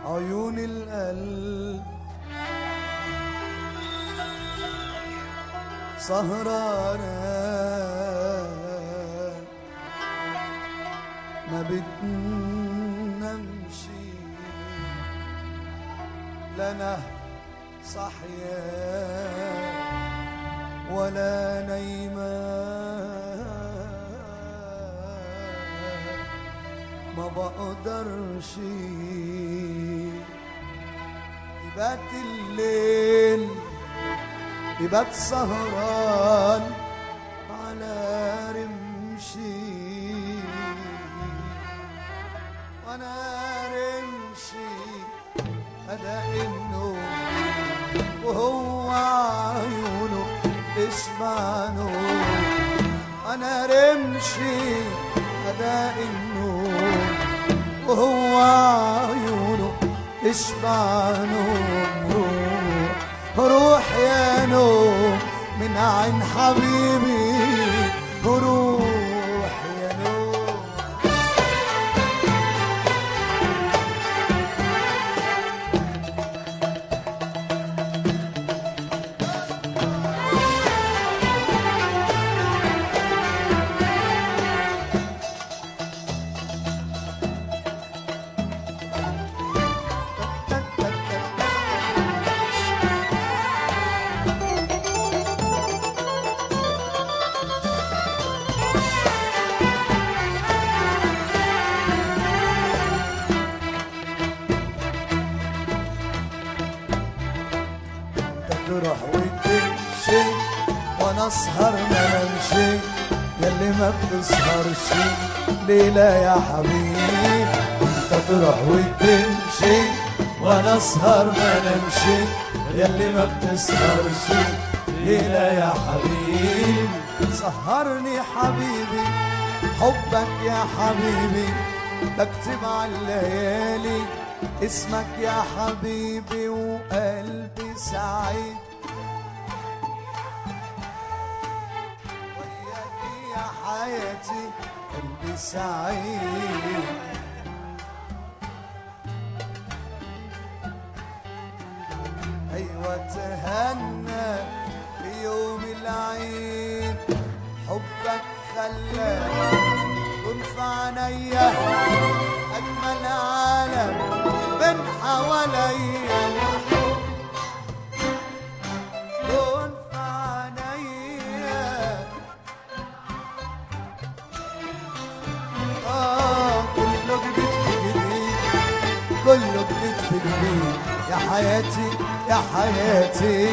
عيون القلب سهرانة ما بتنامش لنا صحية ولا نايمة ما بقدرش يبات الليل يبات سهران على رمشي وانا رمشي أداء النوم وهو عيونه تشبع نور أنا رمشي أداء النوم وهو عيونه تشبع نوم روح روح يا نوم من عين حبيبي روح يا نوم تروح وتمشي وانا اسهر ما نمشي ياللي ما بتسهرش ليلة يا حبيبي انت تروح وتمشي وانا اسهر ما نمشي ياللي ما بتسهرش ليلة يا حبيبي سهرني حبيبي حبك يا حبيبي بكتب على الليالي اسمك يا حبيبي وقلبي سعيد وياك يا حياتي قلبي سعيد ايوه تهنى في يوم العيد حبك خلاك كن في عينيا اجمل عالم من حواليا كن في عينيا آه كله جديد في جديد كله جديد في جديد يا حياتي يا حياتي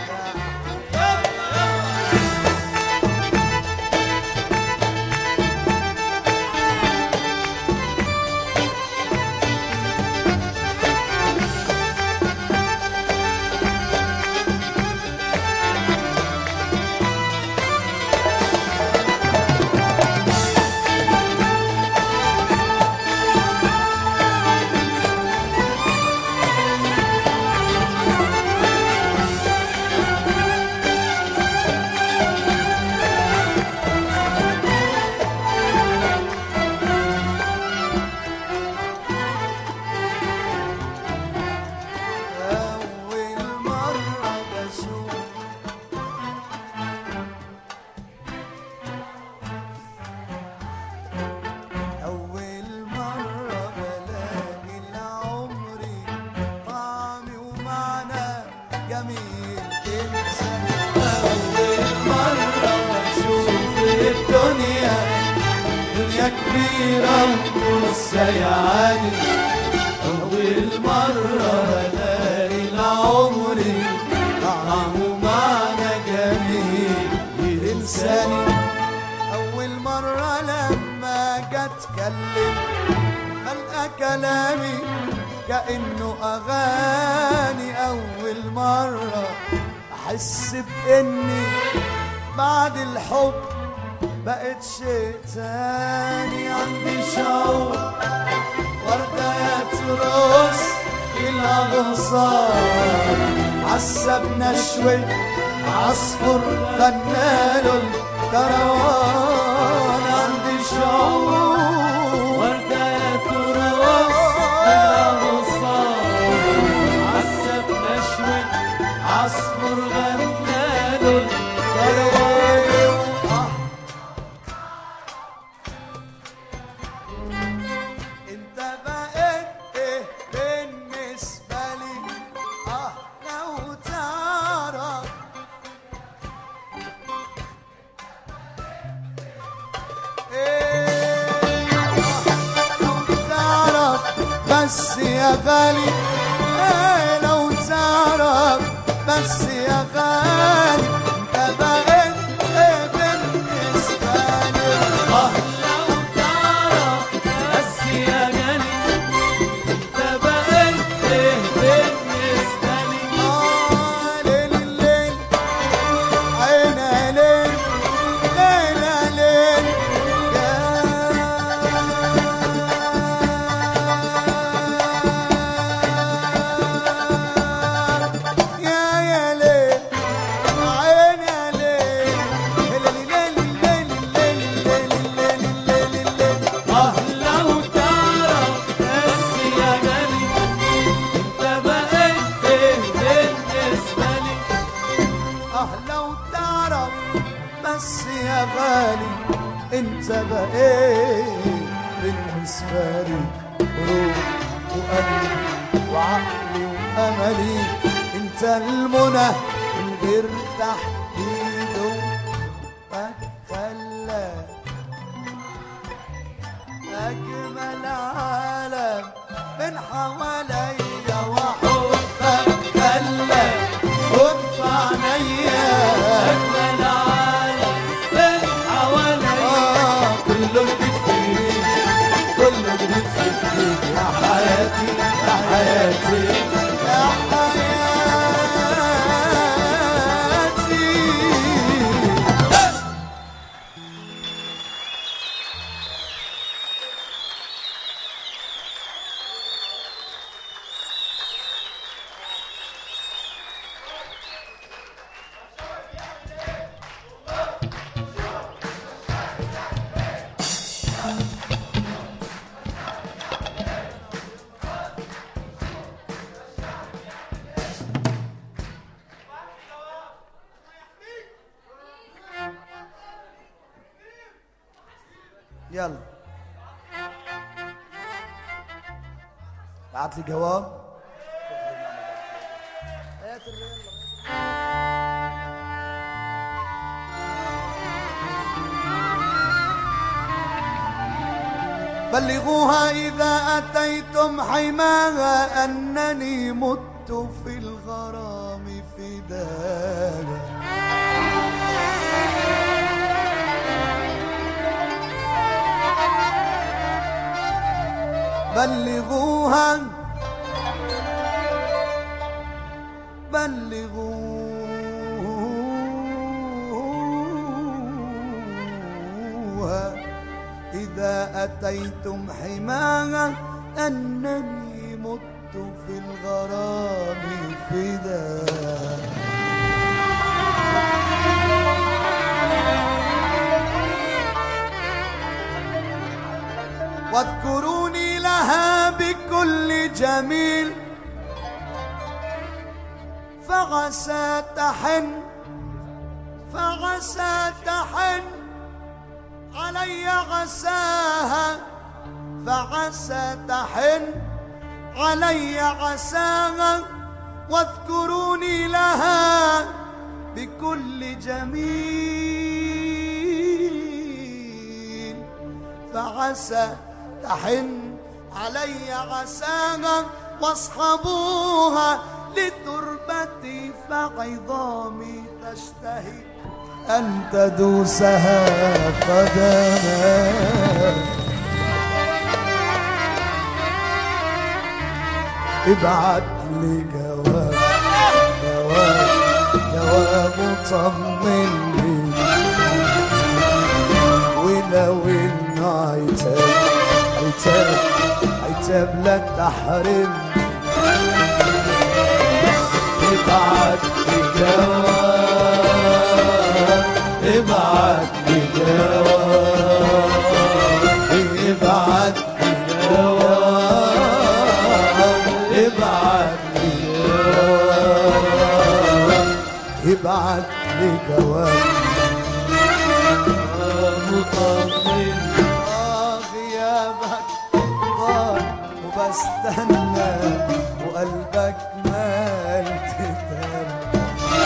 أول مرة بشوف أول مرة بلاقي لعمري طعم ومعنى جميل إنسان أول مرة بشوف الدنيا دنيا كبيرة وسيعاني أول مرة بلاقي لعمري طعم ومعنى جميل إنساني أول مرة لما جت أتكلم ألقى كلامي كأنه أغاني أول مرة أحس بإني بعد الحب بقت شيء تاني عندي شوق وردة ترص الأغصان عسب نشوي عصفر غناله الكروان عندي شعور وردة ترقص بالأغصان بس يا غالي إيه لو تعرف بس يا غالي انت بقيت ايه بالنسبة لي اه لو تعرف بس يا غالي انت بقيت ايه بالنسبة لي آه ليل الليل عينا ليل ليلة ليل يا يا ليل عينا ليل ليل ليل ليل ليل ليل ليل ليل اه لو تعرف بس يا غالي انت بقيت ايه بالنسبة لي اه لو تعرف بس يا غالي انت بقيت بالنسبة لي روح وقلبي وعقلي واملي انت المنى من غير تحديد وتخلى اجمل عالم من حواليا وحبك خلى وفي عينيا اجمل عالم من حواليا آه كله جديد فيك كله جديد فيك يا حياتي يا حياتي يا حياتي يلا بعت لي جواب بلغوها إذا أتيتم حماها أنني مت في الغرام فداها بلغوها بلغوها إذا أتيتم حماها أنني مت في الغرام فداها واذكروني لها بكل جميل فعسى تحن فعسى تحن علي عساها فعسى تحن علي عساها واذكروني لها بكل جميل فعسى تحن علي عساها واصحبوها لتربتي فعظامي تشتهي أن تدوسها قدما ابعت لي جواب جواب جواب طمني ولو انه عتاب عتاب عتاب لا تحرمني ابعت لي جواب ابعت لي جواب ابعت لي جواب ابعت لي جواب ابعت لي جواب مطمن آه غيابك طال وبستنى وقلبك مال تتهنى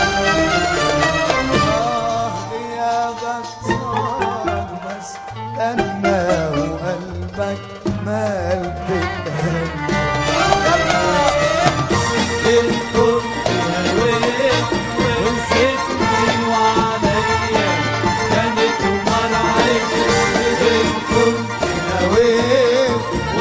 آه غيابك طال وبستنى وقلبك مال تتهنى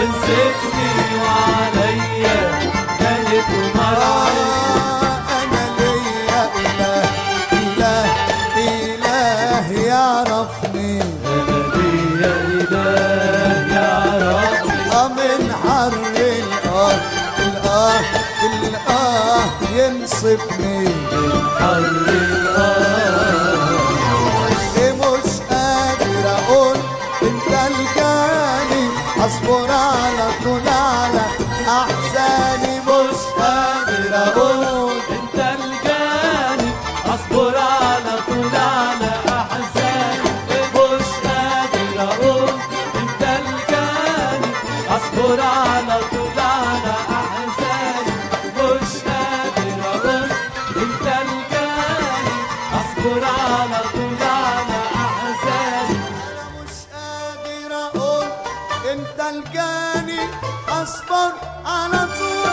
ونسيتني وعليا كانت مرعي أنا ليا إله إله إله يعرفني أنا ليا إله يعرفني من حر الآه الآه الآه ينصفني حر الآه مش قادر أقول أنت الجاني أصبر على طول على أحزاني مش قادر أقول انت الجاني اصبر على طول على احزاني مش قادر اقول انت الجاني اصبر على طول على احزاني مش قادر اقول انت الجاني اصبر على طول على احزاني أنا مش قادر أقول أنت الجاني أصبر على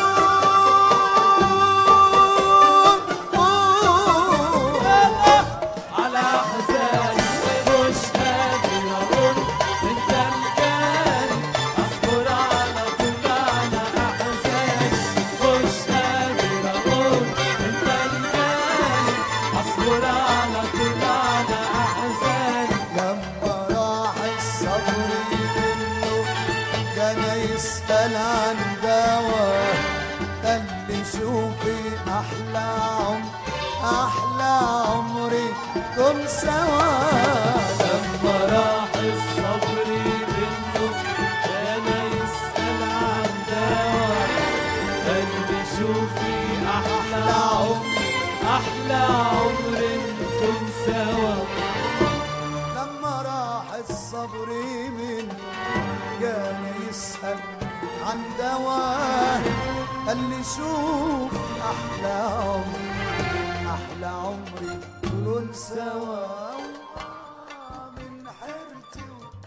طول على احزاني مش قادر اقول انت الجاني اصبر على طول على احزاني مش قادر اقول انت الجاني اصبر على طول على احزاني لما راح الصبر منه كان يسأل عن دواء قال لي شوفي أحلى عمر أحلى عمري كم سوا لما راح الصبر منه كان يسأل عن دواء قال لي شوفي أحلى عمر أحلى عمر انتم سوا لما راح الصبر منه كان يسأل عن دواء قال لي شوف أحلى عمري أحلى عمري كن سوا من حيرتي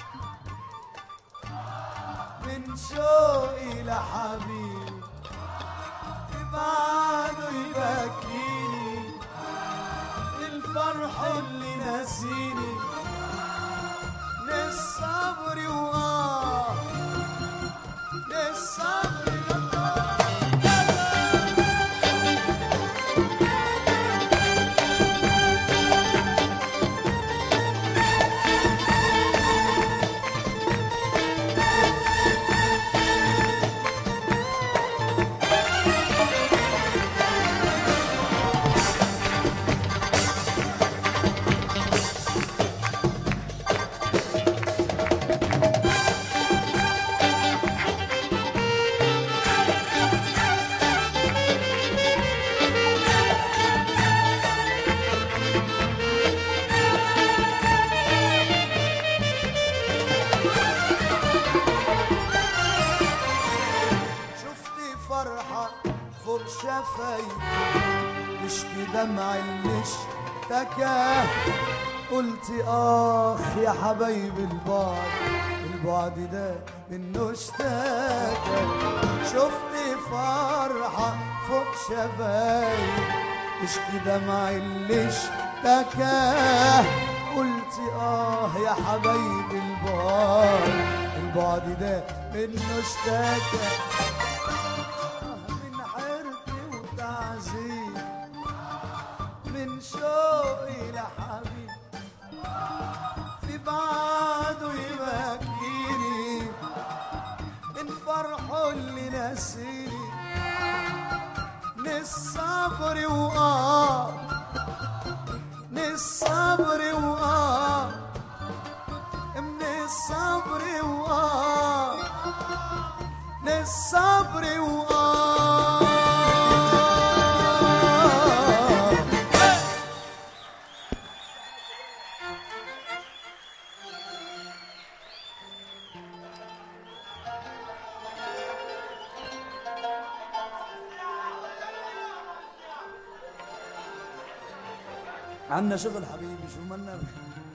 من شوقي لحبيبي بعده يبكيني الفرح اللي ناسيني للصبر وآه للصبر وآه شفتي فرحة فوق شفايفي تشكي دمع اللي اشتكى قلتي اخ يا حبايب البعد البعد ده منه اشتكى شفتي فرحة فوق شفايفي تشكي دمع اللي اشتكى قلتي اه يا حبايب البعد البعد ده منه اشتكى من حيرتي وتعذيب من شوقي لحبيب في بعده يبكيني من فرحه اللي ناسيني من الصبر وآه من الصبر وآه من الصبر وآه من الصبر وآه عنا شغل حبيبي شو مالنا